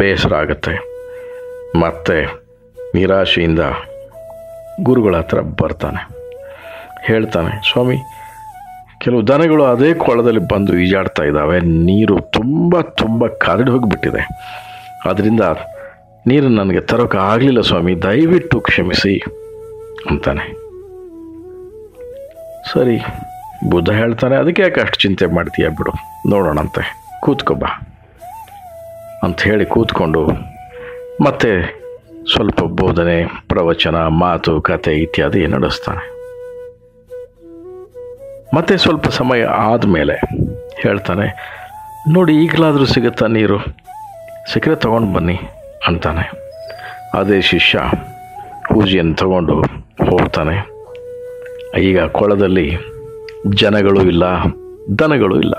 ಬೇಸರ ಆಗುತ್ತೆ ಮತ್ತೆ ನಿರಾಶೆಯಿಂದ ಗುರುಗಳ ಹತ್ರ ಬರ್ತಾನೆ ಹೇಳ್ತಾನೆ ಸ್ವಾಮಿ ಕೆಲವು ದನಗಳು ಅದೇ ಕೊಳದಲ್ಲಿ ಬಂದು ಈಜಾಡ್ತಾ ಇದ್ದಾವೆ ನೀರು ತುಂಬ ತುಂಬ ಕಾದಿಡಿ ಹೋಗಿಬಿಟ್ಟಿದೆ ಅದರಿಂದ ನೀರು ನನಗೆ ತರೋಕೆ ಆಗಲಿಲ್ಲ ಸ್ವಾಮಿ ದಯವಿಟ್ಟು ಕ್ಷಮಿಸಿ ಅಂತಾನೆ ಸರಿ ಬುದ್ಧ ಹೇಳ್ತಾನೆ ಅದಕ್ಕೆ ಯಾಕೆ ಅಷ್ಟು ಚಿಂತೆ ಮಾಡ್ತೀಯ ಬಿಡು ನೋಡೋಣಂತೆ ಕೂತ್ಕೋ ಬಾ ಅಂತ ಹೇಳಿ ಕೂತ್ಕೊಂಡು ಮತ್ತೆ ಸ್ವಲ್ಪ ಬೋಧನೆ ಪ್ರವಚನ ಮಾತು ಕತೆ ಇತ್ಯಾದಿ ನಡೆಸ್ತಾನೆ ಮತ್ತೆ ಸ್ವಲ್ಪ ಸಮಯ ಆದಮೇಲೆ ಹೇಳ್ತಾನೆ ನೋಡಿ ಈಗಲಾದರೂ ಸಿಗುತ್ತಾ ನೀರು ಸಿಕ್ಕರೆ ತಗೊಂಡು ಬನ್ನಿ ಅಂತಾನೆ ಅದೇ ಶಿಷ್ಯ ಪೂಜೆಯನ್ನು ತಗೊಂಡು ಹೋಗ್ತಾನೆ ಈಗ ಕೊಳದಲ್ಲಿ ಜನಗಳು ಇಲ್ಲ ದನಗಳು ಇಲ್ಲ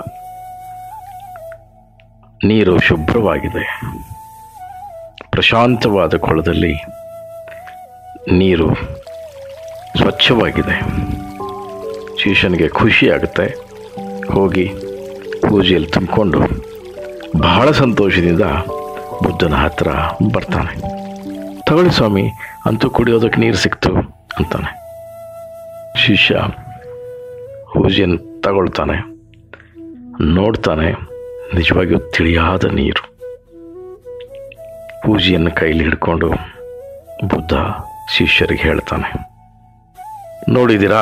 ನೀರು ಶುಭ್ರವಾಗಿದೆ ಪ್ರಶಾಂತವಾದ ಕೊಳದಲ್ಲಿ ನೀರು ಸ್ವಚ್ಛವಾಗಿದೆ ಶಿಷ್ಯನಿಗೆ ಖುಷಿ ಆಗುತ್ತೆ ಹೋಗಿ ಪೂಜೆಯಲ್ಲಿ ತುಂಬಿಕೊಂಡು ಬಹಳ ಸಂತೋಷದಿಂದ ಬುದ್ಧನ ಹತ್ರ ಬರ್ತಾನೆ ತಗೊಳ್ಳಿ ಸ್ವಾಮಿ ಅಂತೂ ಕುಡಿಯೋದಕ್ಕೆ ನೀರು ಸಿಕ್ತು ಅಂತಾನೆ ಶಿಷ್ಯ ಪೂಜೆಯನ್ನು ತಗೊಳ್ತಾನೆ ನೋಡ್ತಾನೆ ನಿಜವಾಗಿಯೂ ತಿಳಿಯಾದ ನೀರು ಪೂಜೆಯನ್ನು ಕೈಲಿ ಹಿಡ್ಕೊಂಡು ಬುದ್ಧ ಶಿಷ್ಯರಿಗೆ ಹೇಳ್ತಾನೆ ನೋಡಿದ್ದೀರಾ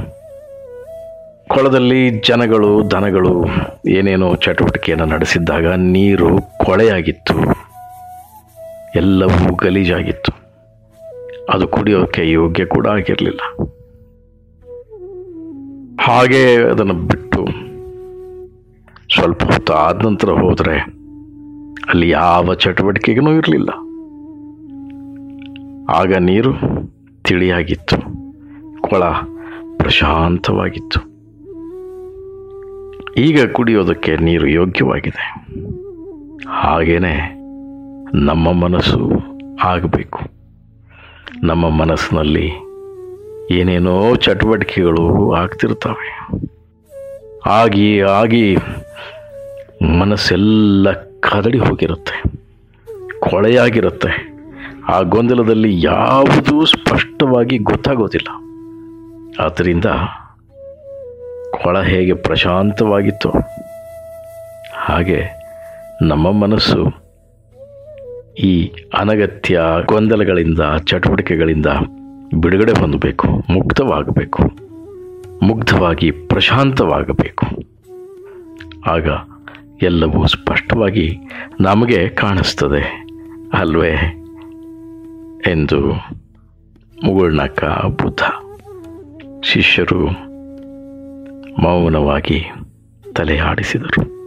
ಕೊಳದಲ್ಲಿ ಜನಗಳು ದನಗಳು ಏನೇನೋ ಚಟುವಟಿಕೆಯನ್ನು ನಡೆಸಿದ್ದಾಗ ನೀರು ಕೊಳೆಯಾಗಿತ್ತು ಎಲ್ಲವೂ ಗಲೀಜಾಗಿತ್ತು ಅದು ಕುಡಿಯೋಕ್ಕೆ ಯೋಗ್ಯ ಕೂಡ ಆಗಿರಲಿಲ್ಲ ಹಾಗೆ ಅದನ್ನು ಬಿಟ್ಟು ಸ್ವಲ್ಪ ಹೊತ್ತು ಆದ ನಂತರ ಹೋದರೆ ಅಲ್ಲಿ ಯಾವ ಚಟುವಟಿಕೆಗೂ ಇರಲಿಲ್ಲ ಆಗ ನೀರು ತಿಳಿಯಾಗಿತ್ತು ಕೊಳ ಪ್ರಶಾಂತವಾಗಿತ್ತು ಈಗ ಕುಡಿಯೋದಕ್ಕೆ ನೀರು ಯೋಗ್ಯವಾಗಿದೆ ಹಾಗೇನೆ ನಮ್ಮ ಮನಸ್ಸು ಆಗಬೇಕು ನಮ್ಮ ಮನಸ್ಸಿನಲ್ಲಿ ಏನೇನೋ ಚಟುವಟಿಕೆಗಳು ಆಗ್ತಿರ್ತವೆ ಆಗಿ ಆಗಿ ಮನಸ್ಸೆಲ್ಲ ಕದಡಿ ಹೋಗಿರುತ್ತೆ ಕೊಳೆಯಾಗಿರುತ್ತೆ ಆ ಗೊಂದಲದಲ್ಲಿ ಯಾವುದೂ ಸ್ಪಷ್ಟವಾಗಿ ಗೊತ್ತಾಗೋದಿಲ್ಲ ಆದ್ದರಿಂದ ಕೊಳ ಹೇಗೆ ಪ್ರಶಾಂತವಾಗಿತ್ತು ಹಾಗೆ ನಮ್ಮ ಮನಸ್ಸು ಈ ಅನಗತ್ಯ ಗೊಂದಲಗಳಿಂದ ಚಟುವಟಿಕೆಗಳಿಂದ ಬಿಡುಗಡೆ ಹೊಂದಬೇಕು ಮುಕ್ತವಾಗಬೇಕು ಮುಗ್ಧವಾಗಿ ಪ್ರಶಾಂತವಾಗಬೇಕು ಆಗ ಎಲ್ಲವೂ ಸ್ಪಷ್ಟವಾಗಿ ನಮಗೆ ಕಾಣಿಸ್ತದೆ ಅಲ್ವೇ ಎಂದು ಮುಗುಳ್ನಕ್ಕ ಬುದ್ಧ ಶಿಷ್ಯರು ಮೌನವಾಗಿ ತಲೆ ಆಡಿಸಿದರು